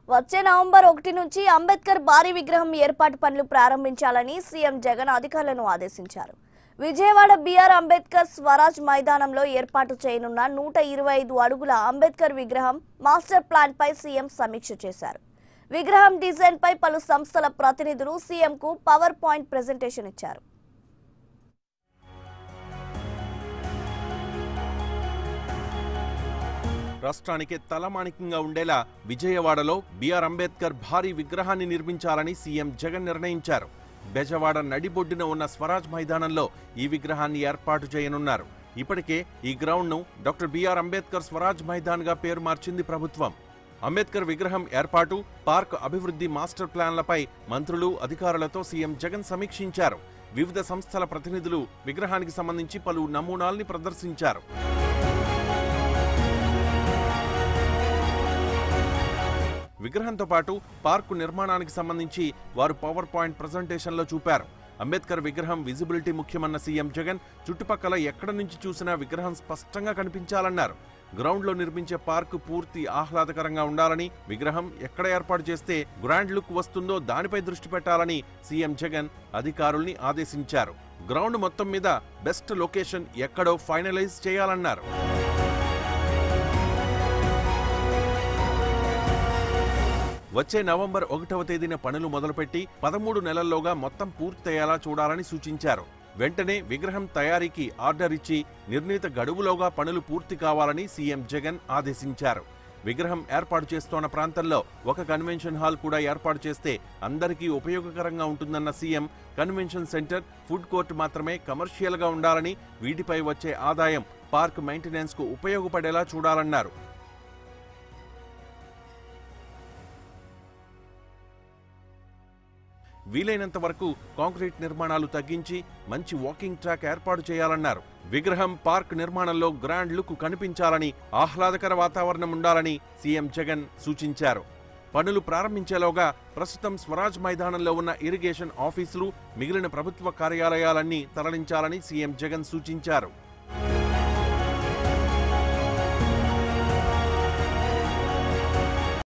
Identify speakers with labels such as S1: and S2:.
S1: వచ్చే నవంబర్ ఒకటి నుంచి అంబేద్కర్ భారీ విగ్రహం ఏర్పాటు పనులు ప్రారంభించాలని సీఎం జగన్ అధికారులను ఆదేశించారు విజయవాడ బిఆర్ అంబేద్కర్ స్వరాజ్ మైదానంలో ఏర్పాటు చేయనున్న నూట ఇరవై ఐదు అడుగుల అంబేద్కర్ విగ్రహం మాస్టర్ ప్లాన్ పై సీఎం సమీక్ష చేశారు విగ్రహం డిజైన్ పై పలు సంస్థల ప్రతినిధులు సీఎంకు పవర్ పాయింట్ ప్రెజెంటేషన్ ఇచ్చారు
S2: రాష్ట్రానికి తలమాణికంగా ఉండేలా విజయవాడలో బిఆర్ అంబేద్కర్ భారీ విగ్రహాన్ని నిర్మించాలని సీఎం జగన్ నిర్ణయించారు బెజవాడ నడిబొడ్డున ఉన్న స్వరాజ్ మైదానంలో ఈ విగ్రహాన్ని ఏర్పాటు చేయనున్నారు ఇప్పటికే ఈ గ్రౌండ్ను డాక్టర్ బిఆర్ అంబేద్కర్ స్వరాజ్ మైదాన్గా పేరు మార్చింది ప్రభుత్వం అంబేద్కర్ విగ్రహం ఏర్పాటు పార్క్ అభివృద్ధి మాస్టర్ ప్లాన్లపై మంత్రులు అధికారులతో సీఎం జగన్ సమీక్షించారు వివిధ సంస్థల ప్రతినిధులు విగ్రహానికి సంబంధించి పలు నమూనాల్ని ప్రదర్శించారు విగ్రహంతో పాటు పార్కు నిర్మాణానికి సంబంధించి వారు పవర్ పాయింట్ ప్రజెంటేషన్లో చూపారు అంబేద్కర్ విగ్రహం విజిబిలిటీ ముఖ్యమన్న సీఎం జగన్ చుట్టుపక్కల ఎక్కడ నుంచి చూసినా విగ్రహం స్పష్టంగా కనిపించాలన్నారు గ్రౌండ్లో నిర్మించే పార్కు పూర్తి ఆహ్లాదకరంగా ఉండాలని విగ్రహం ఎక్కడ ఏర్పాటు చేస్తే గ్రాండ్ లుక్ వస్తుందో దానిపై దృష్టి పెట్టాలని సీఎం జగన్ అధికారుల్ని ఆదేశించారు గ్రౌండ్ మొత్తం మీద బెస్ట్ లొకేషన్ ఎక్కడో ఫైనలైజ్ చేయాలన్నారు వచ్చే నవంబర్ ఒకటవ తేదీన పనులు మొదలుపెట్టి పదమూడు నెలల్లోగా మొత్తం పూర్తయ్యేలా చూడాలని సూచించారు వెంటనే విగ్రహం తయారీకి ఆర్డర్ ఇచ్చి నిర్ణీత గడువులోగా పనులు పూర్తి కావాలని సీఎం జగన్ ఆదేశించారు విగ్రహం ఏర్పాటు చేస్తోన్న ప్రాంతంలో ఒక కన్వెన్షన్ హాల్ కూడా ఏర్పాటు చేస్తే అందరికీ ఉపయోగకరంగా ఉంటుందన్న CM convention centre food court మాత్రమే కమర్షియల్గా ఉండాలని వీటిపై వచ్చే ఆదాయం పార్క్ మెయింటెనెన్స్కు ఉపయోగపడేలా చూడాలన్నారు వీలైనంత వరకు కాంక్రీట్ నిర్మాణాలు తగ్గించి మంచి వాకింగ్ ట్రాక్ ఏర్పాటు చేయాలన్నారు విగ్రహం పార్క్ నిర్మాణంలో గ్రాండ్ లుక్ కనిపించాలని ఆహ్లాదకర వాతావరణం ఉండాలని సీఎం జగన్ సూచించారు పనులు ప్రారంభించేలోగా ప్రస్తుతం స్వరాజ్ మైదానంలో ఉన్న ఇరిగేషన్ ఆఫీసులు మిగిలిన ప్రభుత్వ కార్యాలయాలన్నీ తరలించాలని సీఎం జగన్ సూచించారు